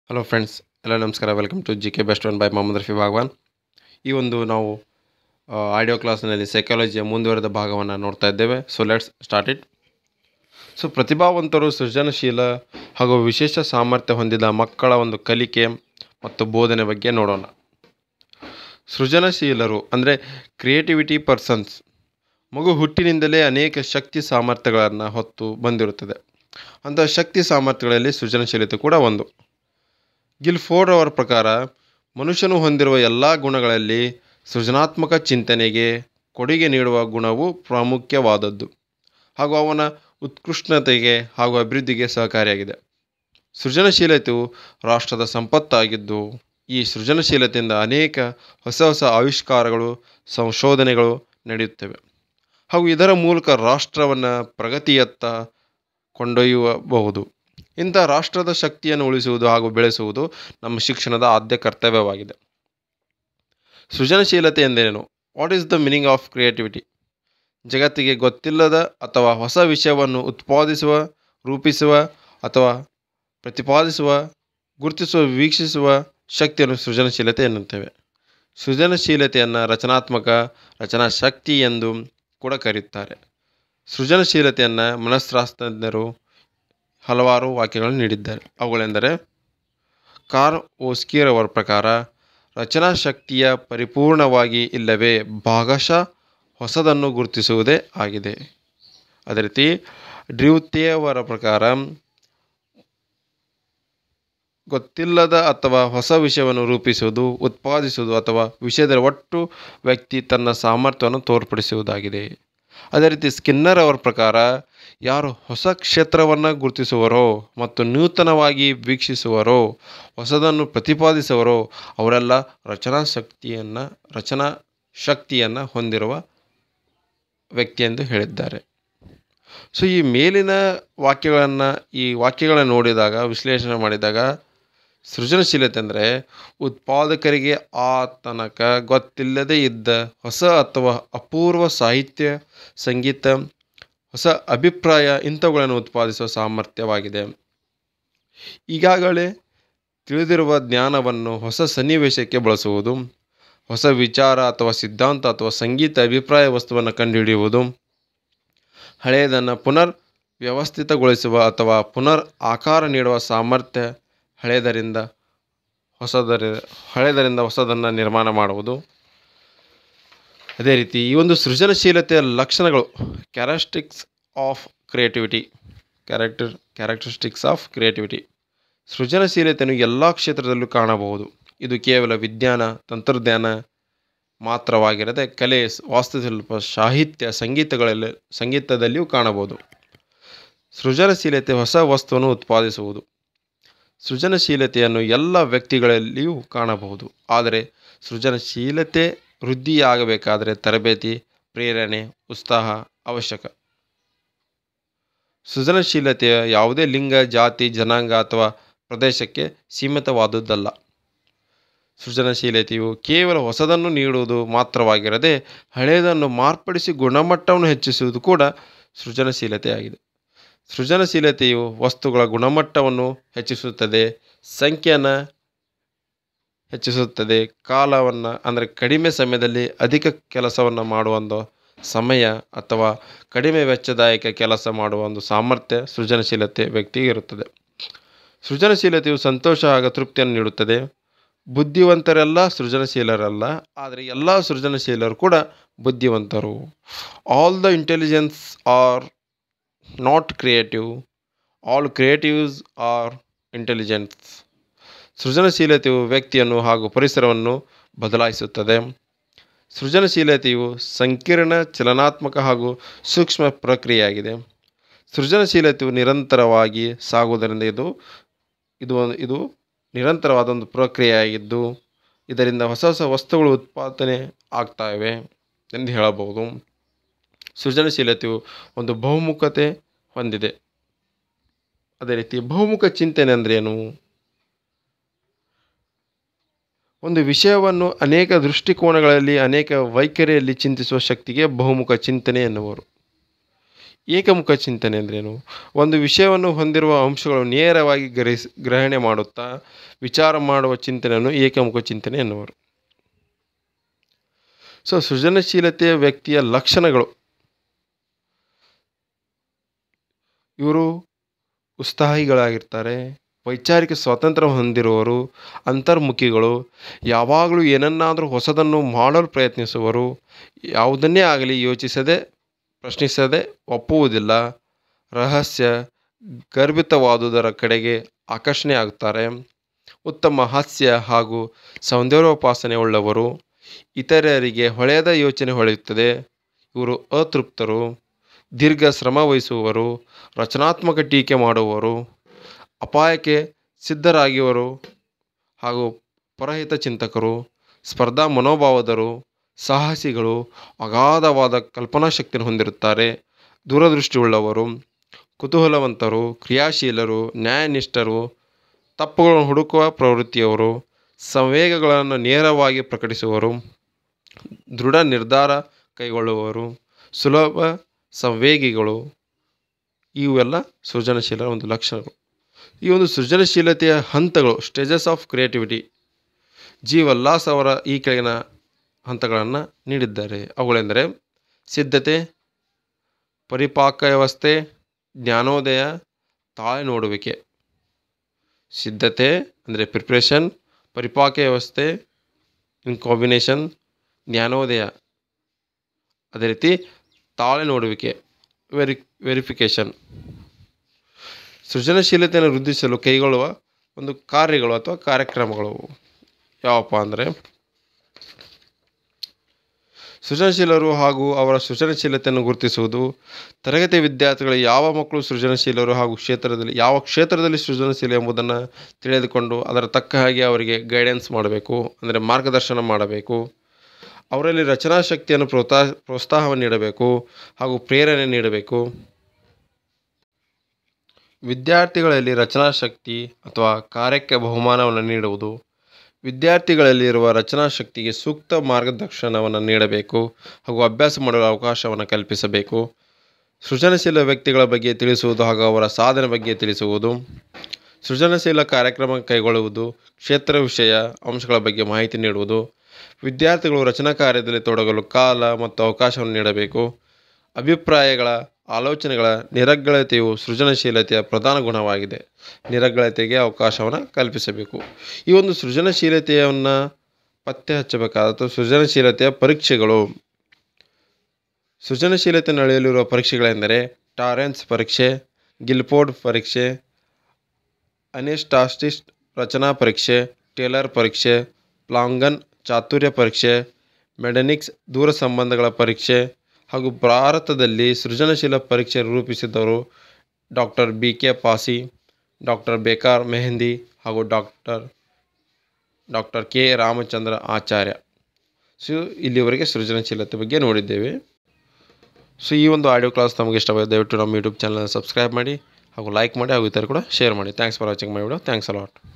hello friends ಎಲ್ಲ ನಮಸ್ಕಾರ welcome to G K best one by Mohammed Rafi ಭಾಗವಾನ್ ಈ ಒಂದು ನಾವು ಆಡಿಯೋ ಕ್ಲಾಸ್ನಲ್ಲಿ ಸೈಕಾಲಜಿಯ ಮುಂದುವರೆದ ಭಾಗವನ್ನು ನೋಡ್ತಾ ಇದ್ದೇವೆ so let's start it so ಪ್ರತಿಭಾವಂತರು ಸೃಜನಶೀಲ ಹಾಗೂ ವಿಶೇಷ ಸಾಮರ್ಥ್ಯ ಹೊಂದಿದ ಮಕ್ಕಳ ಒಂದು ಕಲಿಕೆ ಮತ್ತು ಬೋಧನೆ ಬಗ್ಗೆ ನೋಡೋಣ ಸೃಜನಶೀಲರು ಅಂದರೆ ಕ್ರಿಯೇಟಿವಿಟಿ ಪರ್ಸನ್ಸ್ ಮಗು ಹುಟ್ಟಿನಿಂದಲೇ ಅನೇಕ ಶಕ್ತಿ ಸಾಮರ್ಥ್ಯಗಳನ್ನು ಹೊತ್ತು ಬಂದಿರುತ್ತದೆ ಅಂತಹ ಶಕ್ತಿ ಸಾಮರ್ಥ್ಯಗಳಲ್ಲಿ ಸೃಜನಶೀಲತೆ ಕೂಡ ಒಂದು ಗಿಲ್ಫೋರ್ಡ್ ಅವರ ಪ್ರಕಾರ ಮನುಷ್ಯನು ಹೊಂದಿರುವ ಎಲ್ಲ ಗುಣಗಳಲ್ಲಿ ಸೃಜನಾತ್ಮಕ ಚಿಂತನೆಗೆ ಕೊಡುಗೆ ನೀಡುವ ಗುಣವು ಪ್ರಾಮುಖ್ಯವಾದದ್ದು ಹಾಗೂ ಅವನ ಉತ್ಕೃಷ್ಟತೆಗೆ ಹಾಗೂ ಅಭಿವೃದ್ಧಿಗೆ ಸಹಕಾರಿಯಾಗಿದೆ ಸೃಜನಶೀಲತೆಯು ರಾಷ್ಟ್ರದ ಸಂಪತ್ತಾಗಿದ್ದು ಈ ಸೃಜನಶೀಲತೆಯಿಂದ ಅನೇಕ ಹೊಸ ಹೊಸ ಆವಿಷ್ಕಾರಗಳು ಸಂಶೋಧನೆಗಳು ನಡೆಯುತ್ತವೆ ಹಾಗೂ ಇದರ ಮೂಲಕ ರಾಷ್ಟ್ರವನ್ನು ಪ್ರಗತಿಯತ್ತ ಕೊಂಡೊಯ್ಯಬಹುದು ಇಂಥ ರಾಷ್ಟ್ರದ ಶಕ್ತಿಯನ್ನು ಉಳಿಸುವುದು ಹಾಗೂ ಬೆಳೆಸುವುದು ನಮ್ಮ ಶಿಕ್ಷಣದ ಆದ್ಯ ಕರ್ತವ್ಯವಾಗಿದೆ ಸೃಜನಶೀಲತೆ ಎಂದರೇನು what is the meaning of creativity ಜಗತ್ತಿಗೆ ಗೊತ್ತಿಲ್ಲದ ಅಥವಾ ಹೊಸ ವಿಷಯವನ್ನು ಉತ್ಪಾದಿಸುವ ರೂಪಿಸುವ ಅಥವಾ ಪ್ರತಿಪಾದಿಸುವ ಗುರುತಿಸುವ ವೀಕ್ಷಿಸುವ ಶಕ್ತಿಯನ್ನು ಸೃಜನಶೀಲತೆ ಎನ್ನುತ್ತೇವೆ ಸೃಜನಶೀಲತೆಯನ್ನು ರಚನಾತ್ಮಕ ರಚನಾ ಶಕ್ತಿ ಎಂದು ಕೂಡ ಕರೆಯುತ್ತಾರೆ ಸೃಜನಶೀಲತೆಯನ್ನು ಮನಸ್ಶಾಸ್ತ್ರಜ್ಞರು ಹಲವಾರು ವಾಕ್ಯಗಳನ್ನು ನೀಡಿದ್ದಾರೆ ಅವುಗಳೆಂದರೆ ಕಾರ್ ಓಸ್ಕಿರ್ ಅವರ ಪ್ರಕಾರ ರಚನಾ ಶಕ್ತಿಯ ಪರಿಪೂರ್ಣವಾಗಿ ಇಲ್ಲವೇ ಭಾಗಶಃ ಹೊಸದನ್ನು ಗುರುತಿಸುವುದೇ ಆಗಿದೆ ಅದೇ ರೀತಿ ಡ್ರಿವ್ತೇಯವರ ಪ್ರಕಾರ ಗೊತ್ತಿಲ್ಲದ ಅಥವಾ ಹೊಸ ವಿಷಯವನ್ನು ರೂಪಿಸುವುದು ಉತ್ಪಾದಿಸುವುದು ಅಥವಾ ವಿಷಯದ ಒಟ್ಟು ವ್ಯಕ್ತಿ ತನ್ನ ಸಾಮರ್ಥ್ಯವನ್ನು ತೋರ್ಪಡಿಸುವುದಾಗಿದೆ ಅದೇ ರೀತಿ ಸ್ಕಿನ್ನರ್ ಅವರ ಪ್ರಕಾರ ಯಾರು ಹೊಸ ಕ್ಷೇತ್ರವನ್ನು ಗುರುತಿಸುವರೋ ಮತ್ತು ನೂತನವಾಗಿ ವೀಕ್ಷಿಸುವರೋ ಹೊಸದನ್ನು ಪ್ರತಿಪಾದಿಸುವರೋ ಅವರೆಲ್ಲ ರಚನಾ ಶಕ್ತಿಯನ್ನು ರಚನಾ ಶಕ್ತಿಯನ್ನು ಹೊಂದಿರುವ ವ್ಯಕ್ತಿ ಎಂದು ಹೇಳಿದ್ದಾರೆ ಸೊ ಈ ಮೇಲಿನ ವಾಕ್ಯಗಳನ್ನು ಈ ವಾಕ್ಯಗಳನ್ನು ನೋಡಿದಾಗ ವಿಶ್ಲೇಷಣೆ ಮಾಡಿದಾಗ ಸೃಜನಶೀಲತೆ ಅಂದರೆ ಉತ್ಪಾದಕರಿಗೆ ಆ ತನಕ ಗೊತ್ತಿಲ್ಲದೇ ಇದ್ದ ಹೊಸ ಅಥವಾ ಅಪೂರ್ವ ಸಾಹಿತ್ಯ ಸಂಗೀತ ಹೊಸ ಅಭಿಪ್ರಾಯ ಇಂಥವುಗಳನ್ನು ಉತ್ಪಾದಿಸುವ ಸಾಮರ್ಥ್ಯವಾಗಿದೆ ಈಗಾಗಲೇ ತಿಳಿದಿರುವ ಜ್ಞಾನವನ್ನು ಹೊಸ ಸನ್ನಿವೇಶಕ್ಕೆ ಬಳಸುವುದು ಹೊಸ ವಿಚಾರ ಅಥವಾ ಸಿದ್ಧಾಂತ ಅಥವಾ ಸಂಗೀತ ಅಭಿಪ್ರಾಯ ವಸ್ತುವನ್ನು ಕಂಡುಹಿಡಿಯುವುದು ಹಳೆಯದನ್ನು ಪುನರ್ ವ್ಯವಸ್ಥಿತಗೊಳಿಸುವ ಅಥವಾ ಪುನರ್ ಆಕಾರ ನೀಡುವ ಸಾಮರ್ಥ್ಯ ಹಳೆಯದರಿಂದ ಹೊಸದರ ಹಳೆಯದರಿಂದ ಹೊಸದನ್ನು ನಿರ್ಮಾಣ ಮಾಡುವುದು ಅದೇ ರೀತಿ ಈ ಒಂದು ಸೃಜನಶೀಲತೆಯ ಲಕ್ಷಣಗಳು characteristics of creativity character characteristics of creativity ಸೃಜನಶೀಲತೆಯನ್ನು ಎಲ್ಲ ಕ್ಷೇತ್ರದಲ್ಲೂ ಕಾಣಬಹುದು ಇದು ಕೇವಲ ವಿಜ್ಞಾನ ತಂತ್ರಜ್ಞಾನ ಮಾತ್ರವಾಗಿರದೆ ಕಲೆ ವಾಸ್ತುಶಿಲ್ಪ ಸಾಹಿತ್ಯ ಸಂಗೀತಗಳಲ್ಲಿ ಸಂಗೀತದಲ್ಲಿಯೂ ಕಾಣಬಹುದು ಸೃಜನಶೀಲತೆ ಹೊಸ ವಸ್ತುವನ್ನು ಉತ್ಪಾದಿಸುವುದು ಸೃಜನಶೀಲತೆಯನ್ನು ಎಲ್ಲ ವ್ಯಕ್ತಿಗಳಲ್ಲಿಯೂ ಕಾಣಬಹುದು ಆದರೆ ಸೃಜನಶೀಲತೆ ವೃದ್ಧಿಯಾಗಬೇಕಾದರೆ ತರಬೇತಿ ಪ್ರೇರಣೆ ಉತ್ಸಾಹ ಅವಶ್ಯಕ ಸೃಜನಶೀಲತೆಯ ಯಾವುದೇ ಲಿಂಗ ಜಾತಿ ಜನಾಂಗ ಅಥವಾ ಪ್ರದೇಶಕ್ಕೆ ಸೀಮಿತವಾದುದಲ್ಲ ಸೃಜನಶೀಲತೆಯು ಕೇವಲ ಹೊಸದನ್ನು ನೀಡುವುದು ಮಾತ್ರವಾಗಿರದೆ ಹಳೆಯದನ್ನು ಮಾರ್ಪಡಿಸಿ ಗುಣಮಟ್ಟವನ್ನು ಹೆಚ್ಚಿಸುವುದು ಕೂಡ ಸೃಜನಶೀಲತೆಯಾಗಿದೆ ಸೃಜನಶೀಲತೆಯು ವಸ್ತುಗಳ ಗುಣಮಟ್ಟವನ್ನು ಹೆಚ್ಚಿಸುತ್ತದೆ ಸಂಖ್ಯೆಯನ್ನು ಹೆಚ್ಚಿಸುತ್ತದೆ ಕಾಲವನ್ನು ಅಂದರೆ ಕಡಿಮೆ ಸಮಯದಲ್ಲಿ ಅಧಿಕ ಕೆಲಸವನ್ನು ಮಾಡುವ ಒಂದು ಸಮಯ ಅಥವಾ ಕಡಿಮೆ ವೆಚ್ಚದಾಯಕ ಕೆಲಸ ಮಾಡುವ ಒಂದು ಸಾಮರ್ಥ್ಯ ಸೃಜನಶೀಲತೆ ವ್ಯಕ್ತಿಗೆ ಇರುತ್ತದೆ ಸೃಜನಶೀಲತೆಯು ಸಂತೋಷ ಹಾಗೂ ತೃಪ್ತಿಯನ್ನು ನೀಡುತ್ತದೆ ಬುದ್ಧಿವಂತರೆಲ್ಲ ಸೃಜನಶೀಲರಲ್ಲ ಆದರೆ ಎಲ್ಲ ಸೃಜನಶೀಲರು ಕೂಡ ಬುದ್ಧಿವಂತರು all the intelligence are not creative all creatives are intelligence ಸೃಜನಶೀಲತೆಯು ವ್ಯಕ್ತಿಯನ್ನು ಹಾಗೂ ಪರಿಸರವನ್ನು ಬದಲಾಯಿಸುತ್ತದೆ ಸೃಜನಶೀಲತೆಯು ಸಂಕೀರ್ಣ ಚಲನಾತ್ಮಕ ಹಾಗೂ ಸೂಕ್ಷ್ಮ ಪ್ರಕ್ರಿಯೆಯಾಗಿದೆ ಸೃಜನಶೀಲತೆಯು ನಿರಂತರವಾಗಿ ಸಾಗುವುದರಿಂದ ಇದು ಇದು ಇದು ನಿರಂತರವಾದ ಒಂದು ಪ್ರಕ್ರಿಯೆಯಾಗಿದ್ದು ಇದರಿಂದ ಹೊಸ ಹೊಸ ವಸ್ತುಗಳು ಉತ್ಪಾದನೆ ಆಗ್ತಾಯಿವೆ ಎಂದು ಹೇಳಬಹುದು ಸೃಜನಶೀಲತೆಯು ಒಂದು ಬಹುಮುಖತೆ ಹೊಂದಿದೆ ಅದೇ ರೀತಿ ಬಹುಮುಖ ಚಿಂತನೆ ಅಂದ್ರೇನು ಒಂದು ವಿಷಯವನ್ನು ಅನೇಕ ದೃಷ್ಟಿಕೋನಗಳಲ್ಲಿ ಅನೇಕ ವೈಖರಿಯಲ್ಲಿ ಚಿಂತಿಸುವ ಶಕ್ತಿಗೆ ಬಹುಮುಖ ಚಿಂತನೆ ಎನ್ನುವರು ಏಕಮುಖ ಚಿಂತನೆ ಅಂದ್ರೇನು ಒಂದು ವಿಷಯವನ್ನು ಹೊಂದಿರುವ ಅಂಶಗಳು ನೇರವಾಗಿ ಗ್ರಹಿಸ್ ಗ್ರಹಣೆ ಮಾಡುತ್ತಾ ವಿಚಾರ ಮಾಡುವ ಚಿಂತನೆಯನ್ನು ಏಕಮುಖ ಚಿಂತನೆ ಎನ್ನುವರು ಸೊ ಸೃಜನಶೀಲತೆಯ ವ್ಯಕ್ತಿಯ ಲಕ್ಷಣಗಳು ಇವರು ಉತ್ಸಾಹಿಗಳಾಗಿರ್ತಾರೆ ವೈಚಾರಿಕ ಸ್ವಾತಂತ್ರ್ಯ ಹೊಂದಿರುವವರು ಅಂತರ್ಮುಖಿಗಳು ಯಾವಾಗಲೂ ಏನನ್ನಾದರೂ ಹೊಸದನ್ನು ಮಾಡಲು ಪ್ರಯತ್ನಿಸುವರು ಯಾವುದನ್ನೇ ಆಗಲಿ ಯೋಚಿಸದೆ ಪ್ರಶ್ನಿಸದೆ ಒಪ್ಪುವುದಿಲ್ಲ ರಹಸ್ಯ ಗರ್ಭಿತವಾದುದರ ಕಡೆಗೆ ಆಕರ್ಷಣೆ ಆಗುತ್ತಾರೆ ಉತ್ತಮ ಹಾಸ್ಯ ಹಾಗೂ ಸೌಂದರ್ಯೋಪಾಸನೆ ಉಳ್ಳವರು ಇತರರಿಗೆ ಹೊಳೆಯದ ಯೋಚನೆ ಹೊಳೆಯುತ್ತದೆ ಇವರು ಅತೃಪ್ತರು ದೀರ್ಘ ಶ್ರಮ ವಹಿಸುವವರು ರಚನಾತ್ಮಕ ಟೀಕೆ ಮಾಡುವವರು ಅಪಾಯಕ್ಕೆ ಸಿದ್ಧರಾಗಿವರು ಹಾಗೂ ಪರಹಿತ ಚಿಂತಕರು ಸ್ಪರ್ಧಾ ಮನೋಭಾವದರು ಸಾಹಸಿಗಳು ಅಗಾಧವಾದ ಕಲ್ಪನಾ ಶಕ್ತಿಯನ್ನು ಹೊಂದಿರುತ್ತಾರೆ ದೂರದೃಷ್ಟಿಯುಳ್ಳವರು ಕುತೂಹಲವಂತರು ಕ್ರಿಯಾಶೀಲರು ನ್ಯಾಯನಿಷ್ಠರು ತಪ್ಪುಗಳನ್ನು ಹುಡುಕುವ ಪ್ರವೃತ್ತಿಯವರು ಸಂವೇಗಗಳನ್ನು ನೇರವಾಗಿ ಪ್ರಕಟಿಸುವರು ದೃಢ ನಿರ್ಧಾರ ಕೈಗೊಳ್ಳುವವರು ಸುಲಭ ಸಂವೇಗಿಗಳು ಇವೆಲ್ಲ ಸೃಜನಶೀಲ ಒಂದು ಲಕ್ಷಣಗಳು ಈ ಒಂದು ಸೃಜನಶೀಲತೆಯ ಹಂತಗಳು stages of creativity G Wallas ಅವರ ಈ ಕೆಳಗಿನ ಹಂತಗಳನ್ನು ನೀಡಿದ್ದಾರೆ ಅವುಗಳೆಂದರೆ ಸಿದ್ಧತೆ ಪರಿಪಾಕ ವ್ಯವಸ್ಥೆ ಜ್ಞಾನೋದಯ ತಾಳೆ ನೋಡುವಿಕೆ ಸಿದ್ಧತೆ ಅಂದರೆ ಪ್ರಿಪ್ರೇಷನ್ ಪರಿಪಾಕ ವ್ಯವಸ್ಥೆ ಇನ್ ಕಾಂಬಿನೇಷನ್ ಜ್ಞಾನೋದಯ ಅದೇ ರೀತಿ ತಾಳೆ ನೋಡುವಿಕೆ ವೆರಿ ವೆರಿಫಿಕೇಷನ್ ಸೃಜನಶೀಲತೆಯನ್ನು ವೃದ್ಧಿಸಲು ಕೈಗೊಳ್ಳುವ ಒಂದು ಕಾರ್ಯಗಳು ಅಥವಾ ಕಾರ್ಯಕ್ರಮಗಳು ಯಾವಪ್ಪ ಅಂದರೆ ಸೃಜನಶೀಲರು ಹಾಗೂ ಅವರ ಸೃಜನಶೀಲತೆಯನ್ನು ಗುರುತಿಸುವುದು ತರಗತಿ ವಿದ್ಯಾರ್ಥಿಗಳು ಯಾವ ಮಕ್ಕಳು ಸೃಜನಶೀಲರು ಹಾಗೂ ಕ್ಷೇತ್ರದಲ್ಲಿ ಯಾವ ಕ್ಷೇತ್ರದಲ್ಲಿ ಸೃಜನಶೀಲ ಎಂಬುದನ್ನು ತಿಳಿದುಕೊಂಡು ಅದರ ತಕ್ಕ ಹಾಗೆ ಅವರಿಗೆ ಗೈಡೆನ್ಸ್ ಮಾಡಬೇಕು ಅಂದರೆ ಮಾರ್ಗದರ್ಶನ ಮಾಡಬೇಕು ಅವರಲ್ಲಿ ರಚನಾ ಶಕ್ತಿಯನ್ನು ಪ್ರೋತ್ಸಾಹ ಪ್ರೋತ್ಸಾಹವನ್ನು ನೀಡಬೇಕು ಹಾಗೂ ಪ್ರೇರಣೆ ನೀಡಬೇಕು ವಿದ್ಯಾರ್ಥಿಗಳಲ್ಲಿ ರಚನಾ ಶಕ್ತಿ ಅಥವಾ ಕಾರ್ಯಕ್ಕೆ ಬಹುಮಾನವನ್ನು ನೀಡುವುದು ವಿದ್ಯಾರ್ಥಿಗಳಲ್ಲಿರುವ ರಚನಾ ಶಕ್ತಿಗೆ ಸೂಕ್ತ ಮಾರ್ಗದರ್ಶನವನ್ನು ನೀಡಬೇಕು ಹಾಗೂ ಅಭ್ಯಾಸ ಮಾಡಲು ಅವಕಾಶವನ್ನು ಕಲ್ಪಿಸಬೇಕು ಸೃಜನಶೀಲ ವ್ಯಕ್ತಿಗಳ ಬಗ್ಗೆ ತಿಳಿಸುವುದು ಹಾಗೂ ಅವರ ಸಾಧನೆ ಬಗ್ಗೆ ತಿಳಿಸುವುದು ಸೃಜನಶೀಲ ಕಾರ್ಯಕ್ರಮ ಕೈಗೊಳ್ಳುವುದು ಕ್ಷೇತ್ರ ವಿಷಯ ಅಂಶಗಳ ಬಗ್ಗೆ ಮಾಹಿತಿ ನೀಡುವುದು ವಿದ್ಯಾರ್ಥಿಗಳು ರಚನಾ ಕಾರ್ಯದಲ್ಲಿ ತೊಡಗಲು ಕಾಲ ಮತ್ತು ಅವಕಾಶವನ್ನು ನೀಡಬೇಕು ಅಭಿಪ್ರಾಯಗಳ ಆಲೋಚನೆಗಳ ನಿರರ್ಗಳತೆಯು ಸೃಜನಶೀಲತೆಯ ಪ್ರಧಾನ ಗುಣವಾಗಿದೆ ನಿರರ್ಗಳತೆಗೆ ಅವಕಾಶವನ್ನು ಕಲ್ಪಿಸಬೇಕು ಈ ಒಂದು ಸೃಜನಶೀಲತೆಯನ್ನು ಪತ್ತೆ ಹಚ್ಚಬೇಕಾದ ಅಥವಾ ಸೃಜನಶೀಲತೆಯ ಪರೀಕ್ಷೆಗಳು ಸೃಜನಶೀಲತೆ ನಡೆಯಲಿರುವ ಪರೀಕ್ಷೆಗಳೆಂದರೆ ಟಾರೆನ್ಸ್ ಪರೀಕ್ಷೆ ಗಿಲ್ಫೋರ್ಡ್ ಪರೀಕ್ಷೆ ಅನಿಸ್ಟಾಸ್ಟಿಸ್ಟ್ ರಚನಾ ಪರೀಕ್ಷೆ ಟೇಲರ್ ಪರೀಕ್ಷೆ ಪ್ಲಾಂಗನ್ ಚಾತುರ್ಯ ಪರೀಕ್ಷೆ ಮೆಡನಿಕ್ಸ್ ದೂರ ಸಂಬಂಧಗಳ ಪರೀಕ್ಷೆ ಹಾಗೂ ಭಾರತದಲ್ಲಿ ಸೃಜನಶೀಲ ಪರೀಕ್ಷೆ ರೂಪಿಸಿದವರು doctor B K Passi doctor Baqer Mehdi ಹಾಗೂ doctor doctor K Ramachandra Acharya so ಇಲ್ಲಿವರೆಗೆ ಸೃಜನಶೀಲತೆ ಬಗ್ಗೆ ನೋಡಿದ್ದೇವೆ ಸೊ ಈ ಒಂದು ಆಡಿಯೋ ಕ್ಲಾಸ್ ನಮಗೆ ಇಷ್ಟವಾಗಿದೆ ದಯವಿಟ್ಟು ನಮ್ಮ ಯೂಟ್ಯೂಬ್ ಚಾನಲ್ ಸಬ್ಸ್ಕ್ರೈಬ್ ಮಾಡಿ ಹಾಗೂ ಲೈಕ್ ಮಾಡಿ ಹಾಗೂ ಇತರ ಕೂಡ ಶೇರ್ ಮಾಡಿ thanks for watching my video thanks allot